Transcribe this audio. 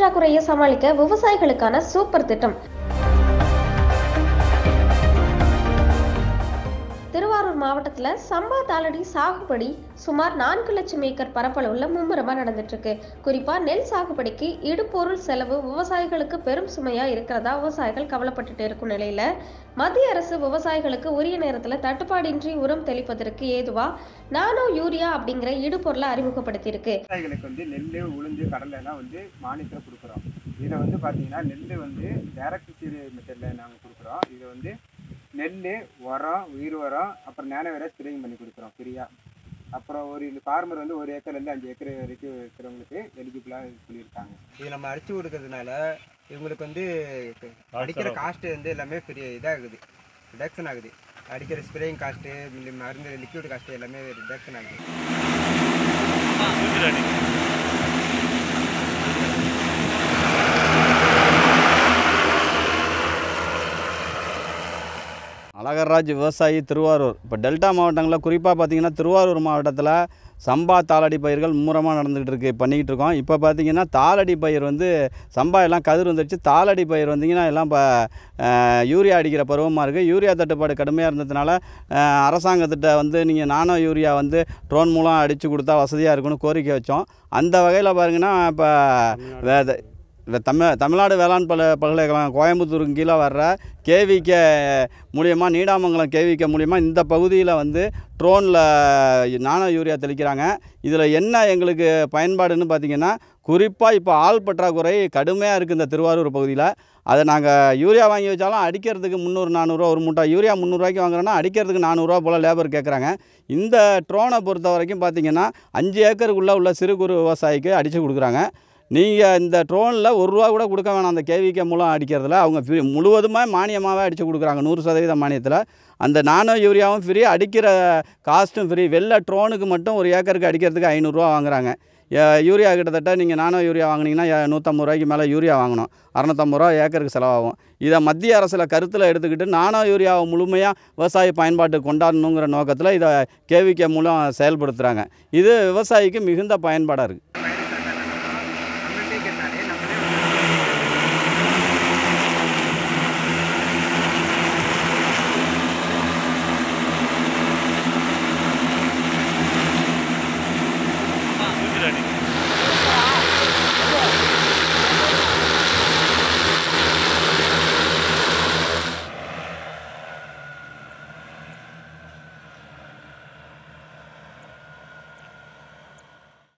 பற்றாக்குறையை சமாளிக்க விவசாயிகளுக்கான சூப்பர் திட்டம் திருவாரூர் மாவட்டத்தில் சம்பா தாளடி சாகுபடி சுமார் நான்கு லட்சம் ஏக்கர் பரப்பளவுல மும்முரமா நடந்துட்டு இருக்கு குறிப்பா நெல் சாகுபடிக்கு இடுபொருள் செலவு விவசாயிகளுக்கு பெரும் சுமையா இருக்கிறதா விவசாயிகள் கவலைப்பட்டுட்டு இருக்கும் நிலையில மத்திய அரசு விவசாயிகளுக்கு உரிய நேரத்துல தட்டுப்பாடின்றி உரம் தெளிப்பதற்கு ஏதுவா நானோ யூரியா அப்படிங்கிற இடுபொருளை அறிமுகப்படுத்தியிருக்கு விவசாயிகளுக்கு வந்து நெல் உளுந்து கடலை எல்லாம் வந்து மானியத்தில் கொடுக்குறோம் இதில் வந்து பார்த்தீங்கன்னா நெல் வந்து டைரக்ட் சீடு மெத்தடில் நாங்கள் கொடுக்குறோம் இது வந்து நெல் உரம் உயிர் உரம் அப்புறம் நேன வேற ஸ்ப்ரேயிங் பண்ணி கொடுக்குறோம் ஃப்ரீயாக அப்புறம் ஒரு ஃபார்மர் வந்து ஒரு ஏக்கர்லேருந்து அஞ்சு ஏக்கர் வரைக்கும் இருக்கிறவங்களுக்கு எலிஜிபிளாக சொல்லியிருக்காங்க இது நம்ம அடிச்சு கொடுக்கறதுனால இவங்களுக்கு வந்து அடிக்கிற காஸ்ட்டு வந்து எல்லாமே பெரிய இதாகுது ரிடக்ஷன் ஆகுது அடிக்கிற ஸ்ப்ரேயிங் காஸ்ட்டு மருந்து லிக்விட் காஸ்ட்டு எல்லாமே ரிடக்ஷன் ஆகுது அழகர்ராஜ் விவசாயி திருவாரூர் இப்போ டெல்டா மாவட்டங்களில் குறிப்பாக பார்த்தீங்கன்னா திருவாரூர் மாவட்டத்தில் சம்பா தாளடி பயிர்கள் மும்முரமாக நடந்துகிட்டு இருக்கு பண்ணிக்கிட்டு இருக்கோம் இப்போ பார்த்தீங்கன்னா தாளடி பயிர் வந்து சம்பா எல்லாம் கதிர் வந்துடுச்சு தாளடி பயிர் வந்தீங்கன்னா எல்லாம் இப்போ யூரியா அடிக்கிற பருவமாக இருக்குது யூரியா தட்டுப்பாடு கடுமையாக இருந்ததுனால அஹ், அரசாங்கத்திட்ட வந்து நீங்கள் நானோ யூரியா வந்து ட்ரோன் மூலம் அடித்து கொடுத்தா வசதியாக இருக்குன்னு கோரிக்கை வச்சோம் அந்த வகையில் பாருங்கன்னா இப்போ வே- இந்த தமிழ் தமிழ்நாடு வேளாண் பல பல்கலைக்கழகம் கோயம்புத்தூருக்கு கீழே வர்ற கேவிகே மூலியமாக நீடாமங்கலம் கேவிகே மூலியமாக இந்த பகுதியில் வந்து ட்ரோனில் நானோ யூரியா தெளிக்கிறாங்க இதில் என்ன எங்களுக்கு பயன்பாடுன்னு பார்த்தீங்கன்னா குறிப்பாக இப்போ ஆள் பற்றாக்குறை கடுமையாக இருக்குது இந்த திருவாரூர் பகுதியில் அதை நாங்கள் யூரியா வாங்கி வச்சாலும் அடிக்கிறதுக்கு முந்நூறு நானூறுரூவா ஒரு மூட்டை யூரியா முந்நூறுரூவாய்க்கு வாங்குறோன்னா அடிக்கிறதுக்கு நானூறுரூவா போல் லேபர் கேட்குறாங்க இந்த ட்ரோனை பொறுத்த வரைக்கும் பார்த்தீங்கன்னா அஞ்சு ஏக்கருக்குள்ளே உள்ள சிறு குறு விவசாயிக்கு அடித்து கொடுக்குறாங்க நீங்கள் இந்த ட்ரோனில் ஒரு ரூபா கூட கொடுக்க வேணாம் அந்த கேவிகே மூலம் அடிக்கிறதுல அவங்க ஃப்ரீ முழுவதுமாக மானியமாகவே அடித்து கொடுக்குறாங்க நூறு சதவீத மானியத்தில் அந்த நானோ யூரியாவும் ஃப்ரீ அடிக்கிற காஸ்ட்டும் ஃப்ரீ வெள்ளை ட்ரோனுக்கு மட்டும் ஒரு ஏக்கருக்கு அடிக்கிறதுக்கு ஐநூறுரூவா வாங்குறாங்க ஏ- யூரியா கிட்டத்தட்ட நீங்கள் நானோ யூரியா வாங்குனீங்கன்னா ஏ- நூற்றம்பது ரூபாய்க்கு மேலே யூரியா வாங்கணும் அறநூற்றம்பது ரூபா ஏக்கருக்கு செலவாகும் இதை மத்திய அரசில் கருத்தில் எடுத்துக்கிட்டு நானோ யூரியாவை முழுமையாக விவசாய பயன்பாட்டுக்கு கொண்டாடணுங்கிற நோக்கத்தில் இதை கேவிகே மூலம் செயல்படுத்துகிறாங்க இது விவசாயிக்கு மிகுந்த பயன்பாடாக இருக்குது